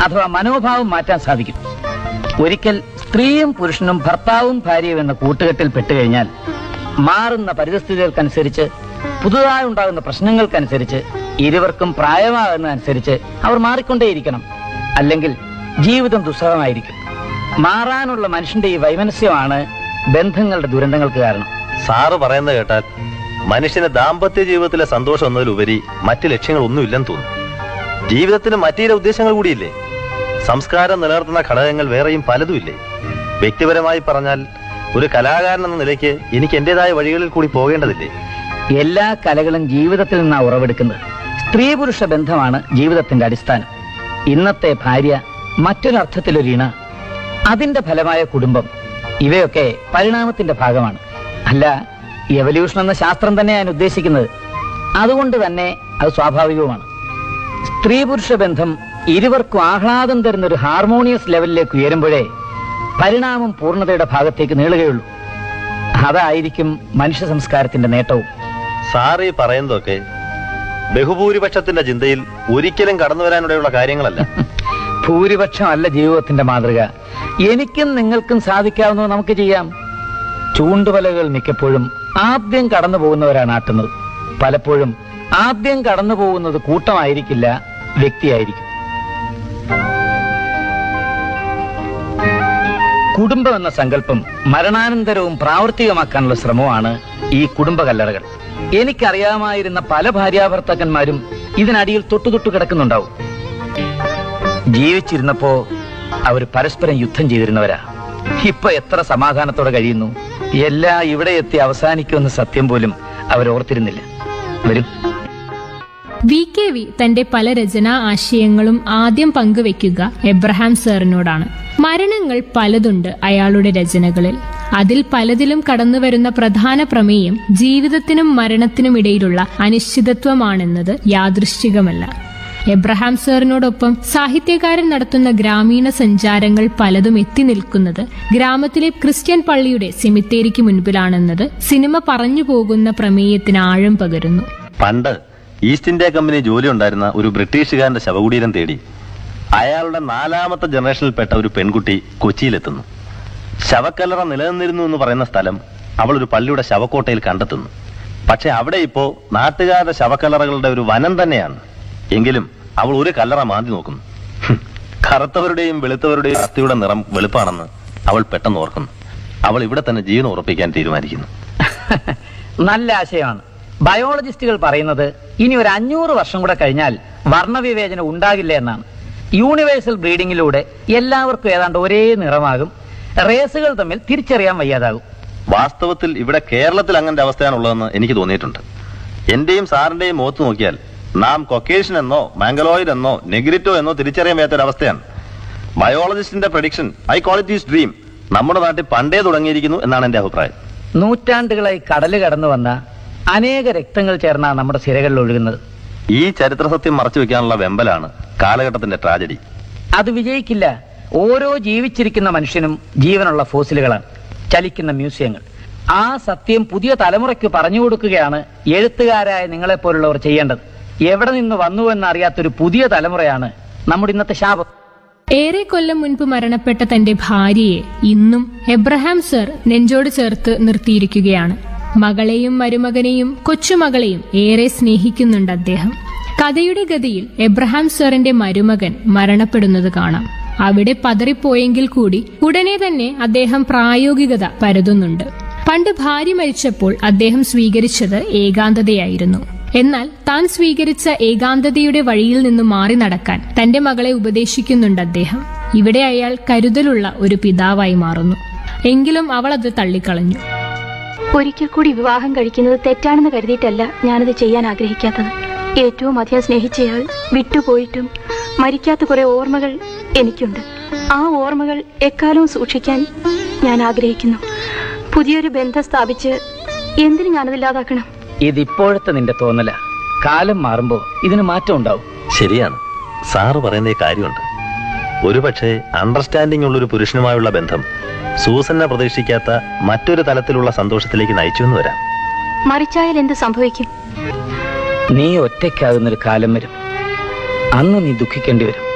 അഥവാ മനോഭാവം മാറ്റാൻ സാധിക്കും ഒരിക്കൽ സ്ത്രീയും പുരുഷനും ഭർത്താവും ഭാര്യയും എന്ന കൂട്ടുകെട്ടിൽ പെട്ടുകഴിഞ്ഞാൽ മാറുന്ന പരിതസ്ഥിതികൾക്കനുസരിച്ച് പുതുതായി ഉണ്ടാകുന്ന പ്രശ്നങ്ങൾക്കനുസരിച്ച് ഇരുവർക്കും പ്രായമാകുന്നതനുസരിച്ച് അവർ മാറിക്കൊണ്ടേയിരിക്കണം അല്ലെങ്കിൽ ജീവിതം ദുസ്സഹമായിരിക്കും മാറാനുള്ള മനുഷ്യന്റെ ഈ വൈമനസ്യമാണ് ബന്ധങ്ങളുടെ ദുരന്തങ്ങൾക്ക് കാരണം സാറ് പറയുന്നത് കേട്ടാൽ മനുഷ്യന് ദാമ്പത്യ ജീവിതത്തിലെ സന്തോഷം എന്നതിലുപരി മറ്റ് ലക്ഷ്യങ്ങളൊന്നുമില്ലെന്ന് തോന്നുന്നു ജീവിതത്തിന് മറ്റു ചില ഉദ്ദേശങ്ങൾ കൂടിയില്ലേ സംസ്കാരം നിലനിർത്തുന്ന ഘടകങ്ങൾ വേറെയും പലതുമില്ലേ വ്യക്തിപരമായി പറഞ്ഞാൽ ഒരു കലാകാരൻ എന്ന നിലയ്ക്ക് എനിക്ക് എന്റേതായ വഴികളിൽ കൂടി പോകേണ്ടതില്ലേ എല്ലാ കലകളും ജീവിതത്തിൽ നിന്നാണ് ഉറവെടുക്കുന്നത് സ്ത്രീ പുരുഷ ബന്ധമാണ് ജീവിതത്തിന്റെ അടിസ്ഥാനം ഇന്നത്തെ ഭാര്യ മറ്റൊരർത്ഥത്തിലൊരു ഇണ അതിന്റെ ഫലമായ കുടുംബം ഇവയൊക്കെ പരിണാമത്തിന്റെ ഭാഗമാണ് അല്ല എവല്യൂഷൻ എന്ന ശാസ്ത്രം തന്നെ ഞാൻ ഉദ്ദേശിക്കുന്നത് അതുകൊണ്ട് തന്നെ അത് സ്വാഭാവികവുമാണ് സ്ത്രീ പുരുഷ ബന്ധം ഇരുവർക്കും ആഹ്ലാദം തരുന്ന ഒരു ഹാർമോണിയസ് ലെവലിലേക്ക് ഉയരുമ്പോഴേ പരിണാമം പൂർണ്ണതയുടെ ഭാഗത്തേക്ക് നീളുകയുള്ളൂ അതായിരിക്കും മനുഷ്യ സംസ്കാരത്തിന്റെ നേട്ടവും സാറ് ഈ പറയുന്നതൊക്കെ ബഹുഭൂരിപക്ഷത്തിന്റെ ചിന്തയിൽ ഒരിക്കലും കടന്നു വരാനിടയുള്ള കാര്യങ്ങളല്ല ഭൂരിപക്ഷം അല്ല ജീവിതത്തിന്റെ മാതൃക എനിക്കും നിങ്ങൾക്കും സാധിക്കാവുന്നത് നമുക്ക് ചെയ്യാം ചൂണ്ടുവലകൾ മിക്കപ്പോഴും ആദ്യം കടന്നു പോകുന്നവരാണ് ആട്ടുന്നത് പലപ്പോഴും ആദ്യം കടന്നു പോകുന്നത് കൂട്ടമായിരിക്കില്ല വ്യക്തിയായിരിക്കും കുടുംബം എന്ന സങ്കല്പം മരണാനന്തരവും പ്രാവർത്തികമാക്കാനുള്ള ശ്രമമാണ് ഈ കുടുംബ കല്ലറകൾ എനിക്കറിയാമായിരുന്ന പല ഭാര്യാഭർത്താക്കന്മാരും ഇതിനടിയിൽ തൊട്ടു തൊട്ടു കിടക്കുന്നുണ്ടാവും ജീവിച്ചിരുന്നപ്പോ അവർ പരസ്പരം യുദ്ധം ചെയ്തിരുന്നവരാ ഇപ്പൊ എത്ര സമാധാനത്തോടെ കഴിയുന്നു എല്ലാം ഇവിടെ എത്തി അവസാനിക്കുമെന്ന സത്യം പോലും അവർ ഓർത്തിരുന്നില്ല വരും വി കെ വി തന്റെ പല രചനാ ആശയങ്ങളും ആദ്യം പങ്കുവെക്കുക എബ്രഹാം സാറിനോടാണ് മരണങ്ങൾ പലതുണ്ട് അയാളുടെ രചനകളിൽ അതിൽ പലതിലും കടന്നുവരുന്ന പ്രധാന പ്രമേയം ജീവിതത്തിനും മരണത്തിനും ഇടയിലുള്ള അനിശ്ചിതത്വമാണെന്നത് യാദൃശ്ചികമല്ല എബ്രഹാം സാറിനോടൊപ്പം സാഹിത്യകാരൻ നടത്തുന്ന ഗ്രാമീണ സഞ്ചാരങ്ങൾ പലതും എത്തി നിൽക്കുന്നത് ഗ്രാമത്തിലെ ക്രിസ്ത്യൻ പള്ളിയുടെ സെമിത്തേരിക്ക് മുൻപിലാണെന്നത് സിനിമ പറഞ്ഞു പോകുന്ന പ്രമേയത്തിന് ആഴം പകരുന്നു പണ്ട് ഈസ്റ്റ് ഇന്ത്യ കമ്പനി ജോലി ഉണ്ടായിരുന്ന ഒരു ബ്രിട്ടീഷുകാരന്റെ ശവകുടീരം തേടി അയാളുടെ നാലാമത്തെ ജനറേഷനിൽപ്പെട്ട ഒരു പെൺകുട്ടി കൊച്ചിയിലെത്തുന്നു ശവക്കല്ലറ നിലനിന്നിരുന്നു എന്ന് പറയുന്ന സ്ഥലം അവൾ ഒരു പള്ളിയുടെ ശവക്കോട്ടയിൽ കണ്ടെത്തുന്നു പക്ഷെ അവിടെ ഇപ്പോ നാട്ടുകാരുടെ ശവക്കല്ലറകളുടെ ഒരു വനം തന്നെയാണ് എങ്കിലും അവൾ ഒരു കല്ലറ മാന്തി നോക്കുന്നു ഹും, കറുത്തവരുടെയും വെളുത്തവരുടെയും അസ്ഥിയുടെ നിറം വെളുപ്പാണെന്ന് അവൾ പെട്ടെന്ന് ഓർക്കുന്നു അവൾ ഇവിടെ തന്നെ ജീവനം ഉറപ്പിക്കാൻ തീരുമാനിക്കുന്നു നല്ല ആശയമാണ് ബയോളജിസ്റ്റുകൾ പറയുന്നത് ഇനി ഒരു അഞ്ഞൂറ് വർഷം കൂടെ കഴിഞ്ഞാൽ വർണ്ണവിവേചനം ഉണ്ടാകില്ല എന്നാണ് യൂണിവേഴ്സൽ ബ്രീഡിങ്ങിലൂടെ എല്ലാവർക്കും ഏതാണ്ട് ഒരേ നിറമാകും റേസുകൾ തമ്മിൽ തിരിച്ചറിയാൻ വയ്യാതാകും വാസ്തവത്തിൽ ഇവിടെ കേരളത്തിൽ അങ്ങനത്തെ അവസ്ഥയാണുള്ളതെന്ന് എനിക്ക് തോന്നിയിട്ടുണ്ട് എന്റെയും സാറിന്റെയും മുഖത്ത് നോക്കിയാൽ നാം കൊക്കേഷൻ എന്നോ മാംഗലോയിഡ് എന്നോ നെഗ്രിറ്റോ എന്നോ തിരിച്ചറിയാൻ വയ്യാത്തൊരവസ്ഥയാണ് ബയോളജിസ്റ്റിന്റെ prediction equality is dream നമ്മുടെ നാട്ടിൽ പണ്ടേ തുടങ്ങിയിരിക്കുന്നു എന്നാണ് എന്റെ അഭിപ്രായം നൂറ്റാണ്ടുകളായി കടല് കടന്നു വന്ന അനേക രക്തങ്ങൾ ചേർന്നാണ് നമ്മുടെ സിരകളിൽ ഒഴുകുന്നത് ഈ ചരിത്ര സത്യം മറച്ചു വെക്കാനുള്ള വെമ്പലാണ് കാലഘട്ടത്തിന്റെ ട്രാജഡി അത് വിജയിക്കില്ല ഓരോ ജീവിച്ചിരിക്കുന്ന മനുഷ്യനും ജീവനുള്ള ഫോസിലുകളാണ് ചലിക്കുന്ന മ്യൂസിയങ്ങൾ ആ സത്യം പുതിയ തലമുറയ്ക്ക് പറഞ്ഞു കൊടുക്കുകയാണ് എഴുത്തുകാരായ നിങ്ങളെപ്പോലുള്ളവർ ചെയ്യേണ്ടത് എവിടെ നിന്ന് വന്നു എന്നറിയാത്തൊരു പുതിയ തലമുറയാണ് നമ്മുടെ ഇന്നത്തെ ശാപം ഏറെ കൊല്ലം മുൻപ് മരണപ്പെട്ട തന്റെ ഭാര്യയെ ഇന്നും എബ്രഹാം സർ നെഞ്ചോട് ചേർത്ത് നിർത്തിയിരിക്കുകയാണ് മകളെയും മരുമകനെയും കൊച്ചുമകളെയും ഏറെ സ്നേഹിക്കുന്നുണ്ട് അദ്ദേഹം കഥയുടെ ഗതിയിൽ എബ്രഹാം സാറിന്റെ മരുമകൻ മരണപ്പെടുന്നത് കാണാം അവിടെ പതറിപ്പോയെങ്കിൽ കൂടി ഉടനെ തന്നെ അദ്ദേഹം പ്രായോഗികത പരതുന്നുണ്ട് പണ്ട് ഭാര്യ മരിച്ചപ്പോൾ അദ്ദേഹം സ്വീകരിച്ചത് ഏകാന്തതയായിരുന്നു എന്നാൽ താൻ സ്വീകരിച്ച ഏകാന്തതയുടെ വഴിയിൽ നിന്ന് മാറി നടക്കാൻ തന്റെ മകളെ ഉപദേശിക്കുന്നുണ്ട് അദ്ദേഹം ഇവിടെ അയാൾ കരുതലുള്ള ഒരു പിതാവായി മാറുന്നു എങ്കിലും അവൾ അത് തള്ളിക്കളഞ്ഞു ഒരിക്കൽ കൂടി വിവാഹം കഴിക്കുന്നത് തെറ്റാണെന്ന് കരുതിയിട്ടല്ല ഞാനത് ചെയ്യാൻ ആഗ്രഹിക്കാത്തത് ഏറ്റവും അധികം സ്നേഹിച്ചയാൾ വിട്ടുപോയിട്ടും മരിക്കാത്ത കുറെ ഓർമ്മകൾ എനിക്കുണ്ട് ആ ഓർമ്മകൾ എക്കാലവും സൂക്ഷിക്കാൻ ഞാൻ ആഗ്രഹിക്കുന്നു പുതിയൊരു ബന്ധം സ്ഥാപിച്ച് എന്തിനു ഞാനതില്ലാതാക്കണം ഇതിപ്പോഴത്തെ നിന്റെ തോന്നല കാലം മാറുമ്പോ ഇതിന് മാറ്റം ഉണ്ടാവും ശരിയാണ് സാറ് പറയുന്ന ഈ കാര്യമുണ്ട് ഒരുപക്ഷെ അണ്ടർസ്റ്റാൻഡിംഗ് ഉള്ള ഒരു പുരുഷനുമായുള്ള ബന്ധം സൂസനെ പ്രതീക്ഷിക്കാത്ത മറ്റൊരു തലത്തിലുള്ള സന്തോഷത്തിലേക്ക് നയിച്ചു എന്ന് വരാം മറിച്ചായാൽ എന്ത് സംഭവിക്കും നീ ഒറ്റയ്ക്കാകുന്നൊരു കാലം വരും അന്ന് നീ ദുഃഖിക്കേണ്ടി വരും